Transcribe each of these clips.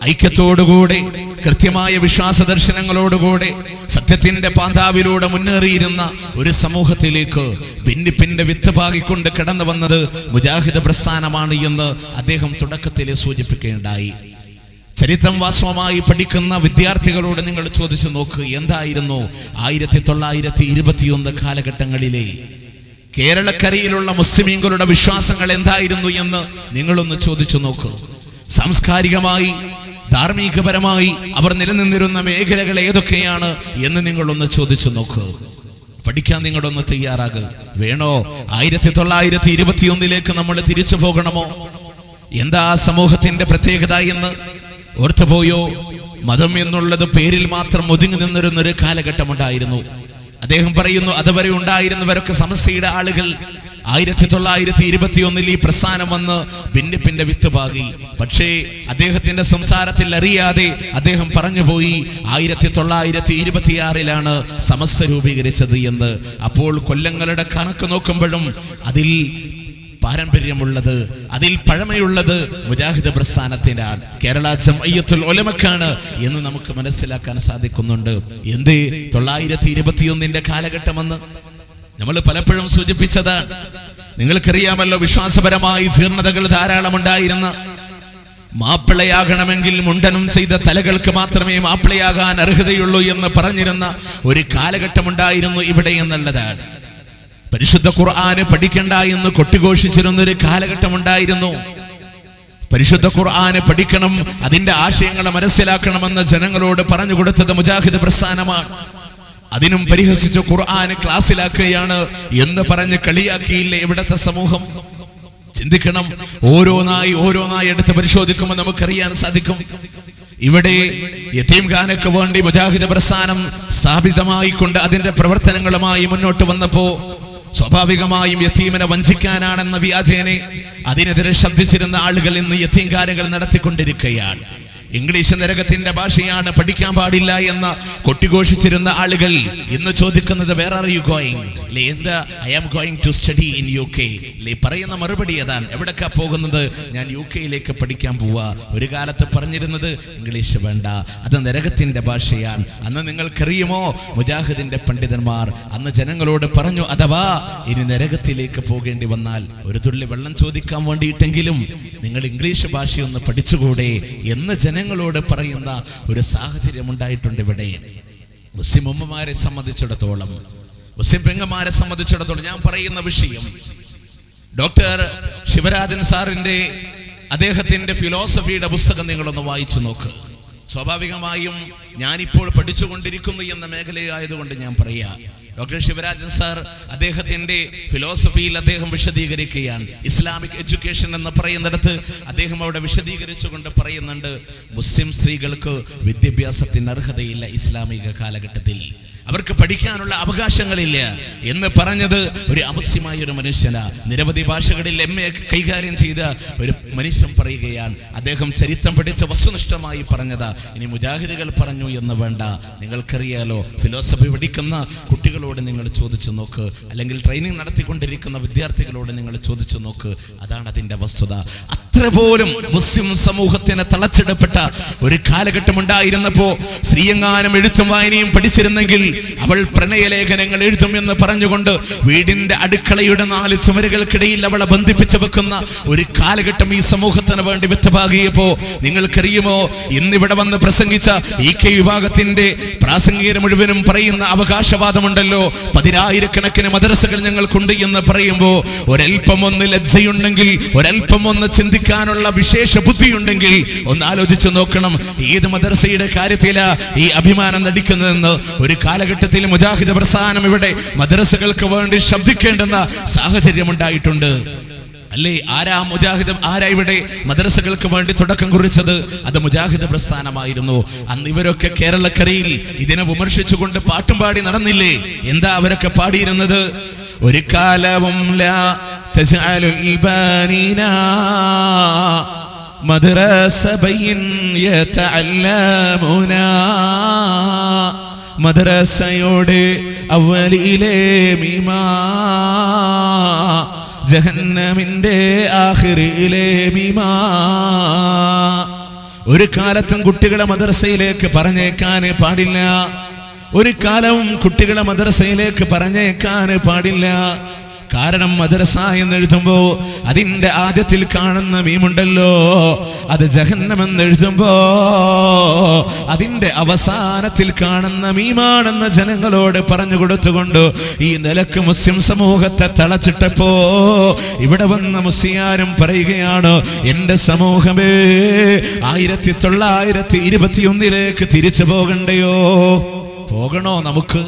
ഐക്യത്തോടുകൂടെ കൃത്യമായ വിശ്വാസ ദർശനങ്ങളോടുകൂടെ സത്യത്തിന്റെ പാന്താവിലൂടെ മുന്നേറിയിരുന്ന ഒരു സമൂഹത്തിലേക്ക് ഭിന്നിപ്പിന്റെ വിത്ത് പാകിക്കൊണ്ട് കടന്നു വന്നത് മുജാഹിദ് പ്രസ്ഥാനമാണ് എന്ന് അദ്ദേഹം തുടക്കത്തിൽ സൂചിപ്പിക്കുകയുണ്ടായി ചരിത്രം വാസ്തവമായി പഠിക്കുന്ന വിദ്യാർത്ഥികളോട് നിങ്ങൾ ചോദിച്ചു നോക്ക് എന്തായിരുന്നു ആയിരത്തി തൊള്ളായിരത്തി ഇരുപത്തിയൊന്ന് കാലഘട്ടങ്ങളിലെ കേരളക്കരയിലുള്ള മുസ്ലിമീങ്ങളുടെ വിശ്വാസങ്ങൾ എന്തായിരുന്നു എന്ന് നിങ്ങളൊന്ന് ചോദിച്ചു നോക്കൂ സാംസ്കാരികമായി ധാർമ്മികപരമായി അവർ നിലനിന്നിരുന്ന മേഖലകൾ ഏതൊക്കെയാണ് എന്ന് നിങ്ങളൊന്ന് ചോദിച്ചു നോക്കൂ പഠിക്കാൻ നിങ്ങളൊന്ന് തയ്യാറാകുക വേണോ ആയിരത്തി തൊള്ളായിരത്തി ഇരുപത്തിയൊന്നിലേക്ക് നമ്മൾ തിരിച്ചു പോകണമോ എന്താ ആ സമൂഹത്തിന്റെ പ്രത്യേകത എന്ന് ഓർത്തുപോയോ മതം എന്നുള്ളത് പേരിൽ മാത്രം ഒതുങ്ങി നിന്നിരുന്ന ഒരു കാലഘട്ടമുണ്ടായിരുന്നു അദ്ദേഹം പറയുന്നു അതുവരെ ഉണ്ടായിരുന്നവരൊക്കെ സമസ്തയുടെ ആളുകൾ ആയിരത്തി തൊള്ളായിരത്തി ഇരുപത്തി ഒന്നിൽ ഈ പ്രസ്ഥാനം വന്ന് ഭിന്നിപ്പിന്റെ വിത്ത് പാകി പക്ഷേ അദ്ദേഹത്തിന്റെ സംസാരത്തിൽ അറിയാതെ അദ്ദേഹം പറഞ്ഞുപോയി ആയിരത്തി തൊള്ളായിരത്തി ഇരുപത്തിയാറിലാണ് സമസ്ത രൂപീകരിച്ചത് എന്ന് അപ്പോൾ കൊല്ലങ്ങളുടെ കണക്ക് നോക്കുമ്പോഴും അതിൽ പാരമ്പര്യമുള്ളത് അതിൽ പഴമയുള്ളത് മുജാഹിദ് പ്രസ്ഥാനത്തിനാണ് കേരള ജംഅയ്യത്തുൽ ഉലമക്കാണ് എന്ന് നമുക്ക് മനസ്സിലാക്കാൻ സാധിക്കുന്നുണ്ട് എന്ത് തൊള്ളായിരത്തി ഇരുപത്തിയൊന്നിന്റെ കാലഘട്ടമെന്ന് നമ്മൾ പലപ്പോഴും സൂചിപ്പിച്ചതാണ് നിങ്ങൾക്കറിയാമല്ലോ വിശ്വാസപരമായി ജീർണതകൾ ധാരാളം ഉണ്ടായിരുന്ന മാപ്പിളയാകണമെങ്കിൽ മുണ്ടനം ചെയ്ത തലകൾക്ക് മാത്രമേ മാപ്പിളയാകാൻ അർഹതയുള്ളൂ എന്ന് പറഞ്ഞിരുന്ന ഒരു കാലഘട്ടമുണ്ടായിരുന്നു ഇവിടെ എന്നുള്ളതാണ് പരിശുദ്ധ ഖുർആന് പഠിക്കണ്ട എന്ന് കൊട്ടിഘോഷിച്ചിരുന്ന ഒരു കാലഘട്ടമുണ്ടായിരുന്നു പരിശുദ്ധ ഖുർആന് പഠിക്കണം അതിന്റെ ആശയങ്ങൾ മനസ്സിലാക്കണമെന്ന് ജനങ്ങളോട് പറഞ്ഞു കൊടുത്തത് മുജാഹിദ് പ്രസ്ഥാനമാണ് അതിനും പരിഹസിച്ച് ഖുർആന് ക്ലാസ്സിലാക്കുകയാണ് എന്ന് പറഞ്ഞ് കളിയാക്കിയില്ലേ ഇവിടത്തെ സമൂഹം ചിന്തിക്കണം ഓരോന്നായി ഓരോന്നായി എടുത്ത് പരിശോധിക്കുമ്പോൾ നമുക്കറിയാൻ സാധിക്കും ഇവിടെ യത്തീംഖാനക്ക് വേണ്ടി മുജാഹിദ് പ്രസ്ഥാനം സ്ഥാപിതമായി കൊണ്ട് അതിന്റെ പ്രവർത്തനങ്ങളുമായി മുന്നോട്ട് വന്നപ്പോ സ്വാഭാവികമായും യത്തീമിനെ വഞ്ചിക്കാനാണെന്ന വ്യാജേനെ അതിനെതിരെ ശബ്ദിച്ചിരുന്ന ആളുകൾ ഇന്ന് യത്തീംഖാനകൾ നടത്തിക്കൊണ്ടിരിക്കുകയാണ് ഇംഗ്ലീഷ് നരകത്തിന്റെ ഭാഷയാണ് പഠിക്കാൻ പാടില്ല എന്ന കൊട്ടിഘോഷിച്ചിരുന്ന ആളുകൾ ഇന്ന് ചോദിക്കുന്നത് വേർ ആർ യു ഗോയിങ് എന്താ I am going to study in U K പറയുന്ന മറുപടി അതാണ് എവിടേക്കാ പോകുന്നത് ഞാൻ യു കെയിലേക്ക് പഠിക്കാൻ പോവാ ഒരു കാലത്ത് പറഞ്ഞിരുന്നത് ഇംഗ്ലീഷ് വേണ്ട അത് നരകത്തിന്റെ ഭാഷയാണ് അന്ന് നിങ്ങൾക്കറിയുമോ മുജാഹിദിന്റെ പണ്ഡിതന്മാർ അന്ന് ജനങ്ങളോട് പറഞ്ഞു അഥവാ ഇനി നരകത്തിലേക്ക് പോകേണ്ടി വന്നാൽ ഒരു തുള്ളി വെള്ളം ചോദിക്കാൻ വേണ്ടിയിട്ടെങ്കിലും നിങ്ങൾ ഇംഗ്ലീഷ് ഭാഷയൊന്ന് പഠിച്ചുകൂടെ എന്ന് ജനങ്ങളോട് പറയുന്ന ഒരു സാഹചര്യം ഉണ്ടായിട്ടുണ്ട് ഇവിടെ മുസ്ലിം ഉമ്മമാരെ സംബന്ധിച്ചിടത്തോളം മുസ്ലിം പെങ്ങന്മാരെ സംബന്ധിച്ചിടത്തോളം ഞാൻ പറയുന്ന വിഷയം ഡോക്ടർ ശിവരാജൻ സാറിന്റെ അദ്ദേഹത്തിന്റെ ഫിലോസഫിയുടെ പുസ്തകം നിങ്ങളൊന്ന് വായിച്ചു നോക്ക് സ്വാഭാവികമായും ഞാനിപ്പോൾ പഠിച്ചുകൊണ്ടിരിക്കുന്നു എന്ന മേഖലയായതുകൊണ്ട് ഞാൻ പറയാം ഡോക്ടർ ശിവരാജൻ സാർ അദ്ദേഹത്തിന്റെ ഫിലോസഫിയിൽ അദ്ദേഹം വിശദീകരിക്കുകയാണ് ഇസ്ലാമിക് എഡ്യൂക്കേഷൻ എന്ന് പറയുന്നിടത്ത് അദ്ദേഹം അവിടെ വിശദീകരിച്ചുകൊണ്ട് പറയുന്നുണ്ട് മുസ്ലിം സ്ത്രീകൾക്ക് വിദ്യാഭ്യാസത്തിന് അർഹതയില്ല ഇസ്ലാമിക കാലഘട്ടത്തിൽ അവർക്ക് പഠിക്കാനുള്ള അവകാശങ്ങളില്ല എന്ന് പറഞ്ഞത് ഒരു അവശ്യമായ ഒരു മനുഷ്യന നിരവധി ഭാഷകളിൽ എം എ കൈകാര്യം ചെയ്ത ഒരു മനുഷ്യൻ പറയുകയാണ് അദ്ദേഹം ചരിത്രം പഠിച്ച വസ്തുനിഷ്ഠമായി പറഞ്ഞതാ ഇനി മുജാഹിദുകൾ പറഞ്ഞു എന്ന് വേണ്ട നിങ്ങൾക്കറിയാലോ ഫിലോസഫി പഠിക്കുന്ന കുട്ടികളോട് നിങ്ങൾ ചോദിച്ചു നോക്ക് അല്ലെങ്കിൽ ട്രെയിനിങ് നടത്തിക്കൊണ്ടിരിക്കുന്ന വിദ്യാർത്ഥികളോട് നിങ്ങൾ ചോദിച്ചു നോക്ക് അതാണ് അതിന്റെ വസ്തുത അത്ര പോലും മുസ്ലിം സമൂഹത്തിന് തളച്ചിടപ്പെട്ട ഒരു കാലഘട്ടം ഉണ്ടായിരുന്നപ്പോ സ്ത്രീയങ്ങാനും എഴുത്തും വായനയും പഠിച്ചിരുന്നെങ്കിൽ അവൾ പ്രണയലേഖനങ്ങൾ എഴുതുമെന്ന് പറഞ്ഞുകൊണ്ട് വീടിന്റെ അടുക്കളയുടെ നാല് ചുമരുകൾക്കിടയിൽ അവളെ ബന്ധിപ്പിച്ചു വെക്കുന്ന ഒരു കാലഘട്ടം ഈ സമൂഹത്തിന് വേണ്ടി വ്യക്തമാകിയപ്പോ നിങ്ങൾക്കറിയുമോ ഇന്നിവിടെ വന്ന് പ്രസംഗിച്ച ഈ കെ വിഭാഗത്തിന്റെ പ്രാസംഗികർ മുഴുവനും പറയുന്ന അവകാശവാദമുണ്ടല്ലോ പതിനായിരക്കണക്കിന് മദ്രസകൾ ഞങ്ങൾക്കുണ്ട് എന്ന് പറയുമ്പോ ഒരൽപ്പം ഒന്ന് ലജ്ജയുണ്ടെങ്കിൽ ഒരൽപ്പം ഒന്ന് ചിന്തിക്കാനുള്ള വിശേഷ ബുദ്ധിയുണ്ടെങ്കിൽ ഒന്ന് ആലോചിച്ചു നോക്കണം ഏത് മദ്രസയുടെ കാര്യത്തിലാ ഈ അഭിമാനം നടിക്കുന്നതെന്ന് ഒരു കാലഘട്ടത്തിൽ മുജാഹിദ് പ്രസ്ഥാനം ഇവിടെ മദ്രസകൾക്ക് വേണ്ടി ശബ്ദിക്കേണ്ടുന്ന സാഹചര്യം ഉണ്ടായിട്ടുണ്ട് അല്ലേ ആരാ മുജാഹിദ് ആരാ ഇവിടെ മദ്രസകൾക്ക് വേണ്ടി തുടക്കം കുറിച്ചത് അത് മുജാഹിദ് പ്രസ്ഥാനമായിരുന്നു അന്ന് ഇവരൊക്കെ കേരളക്കരയിൽ ഇതിനെ വിമർശിച്ചുകൊണ്ട് പാട്ടും പാടി നടന്നില്ലേ എന്താ അവരൊക്കെ പാടിയിരുന്നത് ഒരു കാലവും ലാ തജഅലുൽ ബാനിനാ മദ്രസബയിൻ യതഅല്ലമുനാ മദ്രസയോട് അവലിയിലെ മീമാ ജഹന്നമിന്റെ ആഖിറിലെ മീമാ ഒരു കാലത്തും കുട്ടികളെ മദ്രസയിലേക്ക് പറഞ്ഞേക്കാൻ പാടില്ല ഒരു കാലവും കുട്ടികളെ മദ്രസയിലേക്ക് പറഞ്ഞേക്കാൻ പാടില്ല കാരണം മദ്രസ എന്ന് എഴുതുമ്പോ അതിന്റെ ആദ്യത്തിൽ കാണുന്ന മീമുണ്ടല്ലോ അത് ജഹന്നമെന്ന് എഴുതുമ്പോ അതിന്റെ അവസാനത്തിൽ കാണുന്ന മീമാണെന്ന് ജനങ്ങളോട് പറഞ്ഞു കൊടുത്തുകൊണ്ട് ഈ നിലക്ക് മുസ്ലിം സമൂഹത്തെ തളച്ചിട്ടപ്പോ ഇവിടെ വന്ന മുസ്ലിയാരും പറയുകയാണ് എന്റെ സമൂഹമേ ആയിരത്തി തൊള്ളായിരത്തി ഇരുപത്തിയൊന്നിലേക്ക് തിരിച്ചു പോകണ്ടയോ പോകണോ നമുക്ക്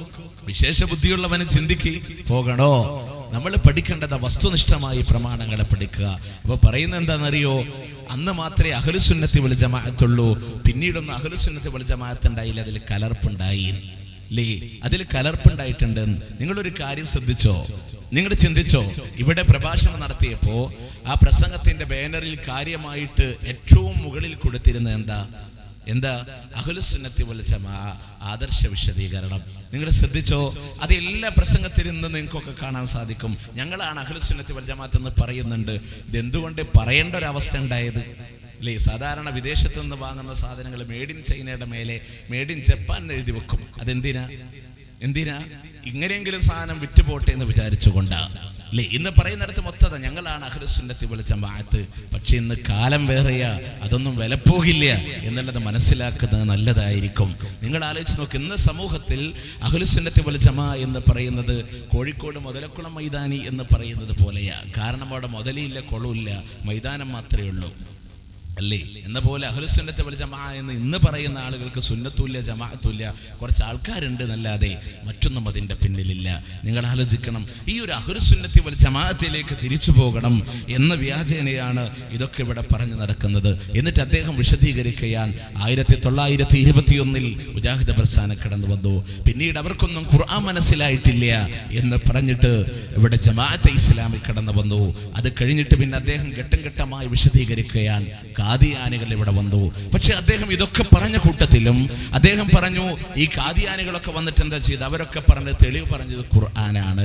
വിശേഷ ബുദ്ധിയുള്ളവന് ചിന്തിക്ക് പോകണോ നമ്മൾ പഠിക്കേണ്ടത് വസ്തുനിഷ്ഠമായി പ്രമാണങ്ങളെ പഠിക്കുക അപ്പൊ പറയുന്നത് എന്താണെന്നറിയോ അന്ന് മാത്രമേ അഹലുസുന്നത്തി വിളി ജമാഅത്തുള്ളൂ പിന്നീടൊന്നും അഹലുസുന്നത്തി വിളി ജമാഅത്ത് ഉണ്ടായില്ല അതിൽ കലർപ്പുണ്ടായി ലേ അതിൽ കലർപ്പുണ്ടായിട്ടുണ്ട് നിങ്ങളൊരു കാര്യം ശ്രദ്ധിച്ചോ നിങ്ങൾ ചിന്തിച്ചോ ഇവിടെ പ്രഭാഷണം നടത്തിയപ്പോ ആ പ്രസംഗത്തിന്റെ ബാനറിൽ കാര്യമായിട്ട് ഏറ്റവും മുകളിൽ കൊടുത്തിരുന്നത് എന്താ എന്താ അഹുലുസുന്നത്തി വിളിച്ചമാ ആദർശ വിശദീകരണം നിങ്ങൾ ശ്രദ്ധിച്ചോ അത് എല്ലാ പ്രസംഗത്തിലും നിന്ന് നിങ്ങൾക്കൊക്കെ കാണാൻ സാധിക്കും ഞങ്ങളാണ് അഹുലുസുന്നത്തി വൽ ജമാഅത്ത് എന്ന് പറയുന്നുണ്ട് ഇതെന്തുകൊണ്ട് പറയേണ്ട ഒരു അവസ്ഥ ഉണ്ടായത് അല്ലേ സാധാരണ വിദേശത്ത് നിന്ന് വാങ്ങുന്ന സാധനങ്ങൾ മേഡ് ഇൻ ചൈനയുടെ മേലെ മേഡ് ഇൻ ജപ്പാൻ എന്ന് എഴുതി വെക്കും അതെന്തിനാ എന്തിനാ ഇങ്ങനെയെങ്കിലും സാധനം വിറ്റുപോട്ടെ എന്ന് വിചാരിച്ചുകൊണ്ടാ അല്ലേ ഇന്ന് പറയുന്നിടത്ത് മൊത്തത ഞങ്ങളാണ് അഹ്ലുസുന്നത്തി വിളിച്ച മായത്ത് പക്ഷെ ഇന്ന് കാലം വേറെയാ അതൊന്നും വിലപ്പോകില്ല എന്നുള്ളത് മനസ്സിലാക്കുന്നത് നല്ലതായിരിക്കും നിങ്ങൾ ആലോചിച്ച് നോക്ക് ഇന്ന് സമൂഹത്തിൽ അഹ്ലുസുന്നത്തി വിളിച്ചമ എന്ന് പറയുന്നത് കോഴിക്കോട് മുതലക്കുളം മൈതാനി എന്ന് പറയുന്നത് പോലെയാ കാരണം അവിടെ മുതലില്ല കുളമില്ല മൈതാനം മാത്രമേ ഉള്ളൂ അല്ലേ എന്ന പോലെ അഹ്ലുസുന്നത്തെ വൽ ജമാ എന്ന് ഇന്ന് പറയുന്ന ആളുകൾക്ക് സുന്നത്തുല്ല ജമാഅത്തുല്ല കുറച്ച് ആൾക്കാരുണ്ട് എന്നല്ലാതെ മറ്റൊന്നും അതിന്റെ പിന്നിലില്ല നിങ്ങൾ ആലോചിക്കണം ഈ ഒരു അഹ്ലുസുന്നത്തി വൽ ജമാഅത്തിലേക്ക് തിരിച്ചു പോകണം എന്ന വ്യാജേനയാണ് ഇതൊക്കെ ഇവിടെ പറഞ്ഞു നടക്കുന്നത് എന്നിട്ട് അദ്ദേഹം വിശദീകരിക്കുകയാൻ ആയിരത്തി തൊള്ളായിരത്തി ഇരുപത്തിയൊന്നിൽ മുജാഹിദ് പ്രസ്ഥാനം കടന്നു വന്നു പിന്നീട് അവർക്കൊന്നും ഖുർആൻ മനസ്സിലായിട്ടില്ല എന്ന് പറഞ്ഞിട്ട് ഇവിടെ ജമാഅത്തെ ഇസ്ലാമിൽ കടന്നു വന്നു അത് കഴിഞ്ഞിട്ട് പിന്നെ അദ്ദേഹം ഘട്ടം ഘട്ടമായി വിശദീകരിക്കുകയാണ് കാദിയാനികൾ ഇവിടെ വന്നു പക്ഷെ അദ്ദേഹം ഇതൊക്കെ പറഞ്ഞ കൂട്ടത്തിലും അദ്ദേഹം പറഞ്ഞു ഈ കാദിയാനികളൊക്കെ വന്നിട്ട് എന്താ ചെയ്ത് അവരൊക്കെ പറഞ്ഞ തെളിവ് പറഞ്ഞത് ഖുർആനാണ്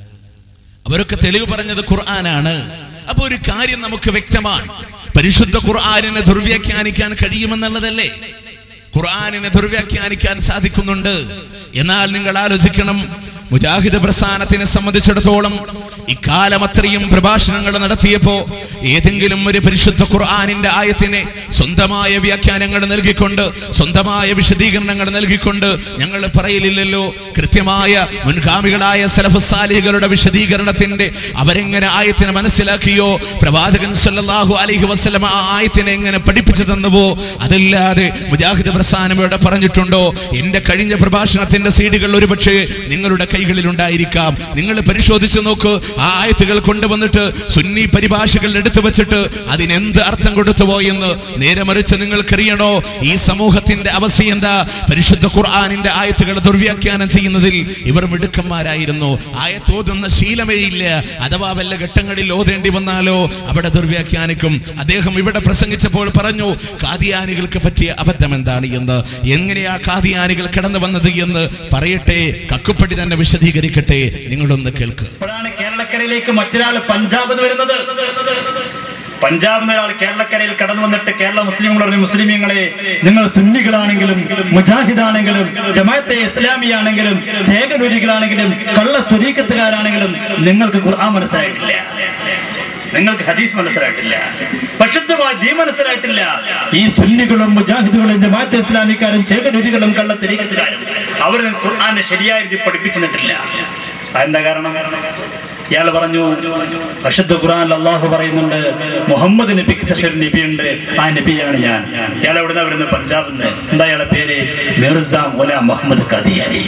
അവരൊക്കെ തെളിവ് പറഞ്ഞത് ഖുർആനാണ് അപ്പൊ ഒരു കാര്യം നമുക്ക് വ്യക്തമാണ് പരിശുദ്ധ ഖുർആാനിനെ ദുർവ്യാഖ്യാനിക്കാൻ കഴിയുമെന്നുള്ളതല്ലേ ഖുർആാനിനെ ദുർവ്യാഖ്യാനിക്കാൻ സാധിക്കുന്നുണ്ട് എന്നാൽ നിങ്ങൾ ആലോചിക്കണം മുജാഹിദ് പ്രസ്ഥാനത്തിനെ സംബന്ധിച്ചിടത്തോളം ഇക്കാലം അത്രയും പ്രഭാഷണങ്ങൾ നടത്തിയപ്പോ ഏതെങ്കിലും ഒരു പരിശുദ്ധ ഖുർആാനിന്റെ ആയത്തിനെ സ്വന്തമായ വ്യാഖ്യാനങ്ങൾ നൽകിക്കൊണ്ട് സ്വന്തമായ വിശദീകരണങ്ങൾ നൽകിക്കൊണ്ട് ഞങ്ങൾ പറയലില്ലല്ലോ കൃത്യമായ മുൻഗാമികളായ സലഫസാലികളുടെ വിശദീകരണത്തിന്റെ അവരെങ്ങനെ ആയത്തിനെ മനസ്സിലാക്കിയോ പ്രവാചകൻ സല്ലല്ലാഹു അലൈഹി വസല്ലം ആ ആയത്തിനെ എങ്ങനെ പഠിപ്പിച്ചു തന്നുവോ അതല്ലാതെ മുജാഹിദ് പ്രസ്ഥാനം ഇവിടെ പറഞ്ഞിട്ടുണ്ടോ എന്റെ കഴിഞ്ഞ പ്രഭാഷണത്തിന്റെ സീഡികൾ ഒരുപക്ഷെ നിങ്ങളുടെ കൈകളിൽ ഉണ്ടായിരിക്കാം നിങ്ങൾ പരിശോധിച്ച് നോക്ക് ആ ആയത്തുകൾ കൊണ്ടുവന്നിട്ട് സുന്നി പരിഭാഷകൾ എടുത്തു വെച്ചിട്ട് അതിനെന്ത് അർത്ഥം കൊടുത്തുവോ എന്ന് നേരെ മറിച്ച് നിങ്ങൾക്കറിയണോ ഈ സമൂഹത്തിന്റെ അവസ്ഥ എന്താ പരിശുദ്ധ ഖുർആാനിന്റെ ആയത്തുകൾ ദുർവ്യാഖ്യാനം ചെയ്യുന്നതിൽ ഇവർ മിടുക്കന്മാരായിരുന്നു ആയത്ത് ഓതുന്ന ശീലമേ ഇല്ല അഥവാ വല്ല ഘട്ടങ്ങളിൽ ഓതേണ്ടി വന്നാലോ അവിടെ ദുർവ്യാഖ്യാനിക്കും അദ്ദേഹം ഇവിടെ പ്രസംഗിച്ചപ്പോൾ പറഞ്ഞു കാദിയാനികൾക്ക് പറ്റിയ അബദ്ധം എന്താണ് എന്ന് എങ്ങനെയാ കാദിയാനികൾ കടന്നു വന്നത് എന്ന് പറയട്ടെ കക്കുപ്പടി തന്നെ വിശദീകരിക്കട്ടെ നിങ്ങളൊന്ന് കേൾക്ക് അപ്പോഴാണ് കേരളക്കരയിലേക്ക് മറ്റൊരാൾ പഞ്ചാബ് എന്ന് വരുന്നത് പഞ്ചാബിൽ നിന്ന് ഒരാൾ കേരളക്കരയിൽ കടന്നു വന്നിട്ട് കേരള മുസ്ലിങ്ങൾ പറഞ്ഞു മുസ്ലിമീങ്ങളെ നിങ്ങൾ സുന്നികളാണെങ്കിലും മുജാഹിദാണെങ്കിലും ജമാഅത്തെ ഇസ്ലാമിയാണെങ്കിലും ചേകനൂരികളാണെങ്കിലും കള്ള തുരീക്കത്തുകാരാണെങ്കിലും നിങ്ങൾക്ക് ഖുർആൻ മനസ്സിലായിട്ടില്ല നിങ്ങൾക്ക് ഹദീസ് മനസ്സിലായിട്ടില്ല പക്ഷുദ്ധമായ ദീ മനസ്സിലായിട്ടില്ല ഈ സുന്നികളും മുജാഹിദുകളും ജമാഅത്തെ ഇസ്ലാമിക്കാരും ചേകനൂരികളും കള്ള തുരീക്കത്തുകാരും അവർ ഖുർആനെ ശരിയായ രീതി പഠിപ്പിച്ചു തന്നിട്ടില്ല എന്താ കാരണം ഇയാൾ പറഞ്ഞു പരിശുദ്ധ ഖുർആൻ അള്ളാഹു പറയുന്നുണ്ട് മുഹമ്മദ് നബിക്ക് ശേഷം ഒരു നബിയുണ്ട് ആ നബിയാണ് ഞാൻ ഇയാൾ എവിടെ വരുന്നത് പഞ്ചാബിൽ നിന്ന് എന്താ ഇയാളെ പേര് മിർസ മുല മുഹമ്മദ് ഖദിയാനി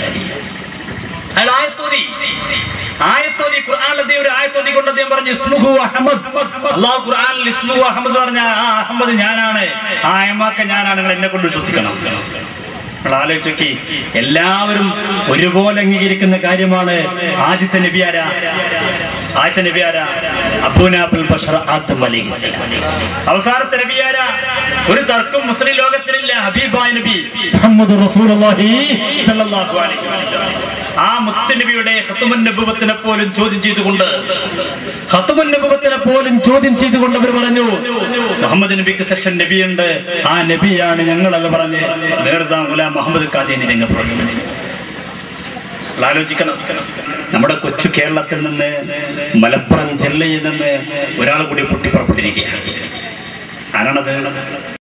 അയാൾ ആയത്തോതി ആയത്തോതി ഖുർആാനിലെ ഒരു ആയത്തോതി കൊണ്ട് അദ്ദേഹം പറഞ്ഞു ഇസ്മുഹു അഹമ്മദ് അള്ളാഹു ഖുർആാനിൽ ഇസ്മുഹു അഹമ്മദ് പറഞ്ഞ ആ അഹമ്മദ് ഞാനാണ് ആ അഹമ്മക്ക ഞാനാണ് നിങ്ങൾ എന്നെ കൊണ്ട് വിശ്വസിക്കണം നിങ്ങൾ ആലോചിച്ച് നോക്കി എല്ലാവരും ഒരുപോലെ അംഗീകരിക്കുന്ന കാര്യമാണ് ആദ്യത്തെ നബിയാര ആദ്യത്തെ നബിയാര അബൂനാബുൽ ബഷർ ആദം അലൈഹിസ്സലാം അവസാനത്തെ നബിയാര ഒരു തർക്കം മുസ്ലിം ലോകത്തിലില്ല ഹബീബായ നബി മുഹമ്മദ് റസൂലുള്ളാഹി സ്വല്ലല്ലാഹു അലൈഹി വസല്ലം ആ മുത്തനബിയുടെ ഹത്തുമുൻ നബുവത്തിനെ പോലും ചോദ്യം ചെയ്തുകൊണ്ട് ഹത്തുമുൻ നബുവത്തിനെ പോലും ചോദ്യം ചെയ്തുകൊണ്ട് അവർ പറഞ്ഞു മുഹമ്മദ് നബിക്ക് സെക്ഷൻ നബിയുണ്ട് ആ നബിയാണ് ഞങ്ങളെന്ന് പറഞ്ഞ് മിർസ ഗുലാം മുഹമ്മദ് ഖാദിനി രംഗപ്പെടുന്നു ആലോചിക്കണം നമ്മുടെ കൊച്ചു കേരളത്തിൽ നിന്ന് മലപ്പുറം ജില്ലയിൽ നിന്ന് ഒരാൾ കൂടി പൊട്ടിപ്പുറപ്പെട്ടിരിക്കുകയാണ് ആരാണത്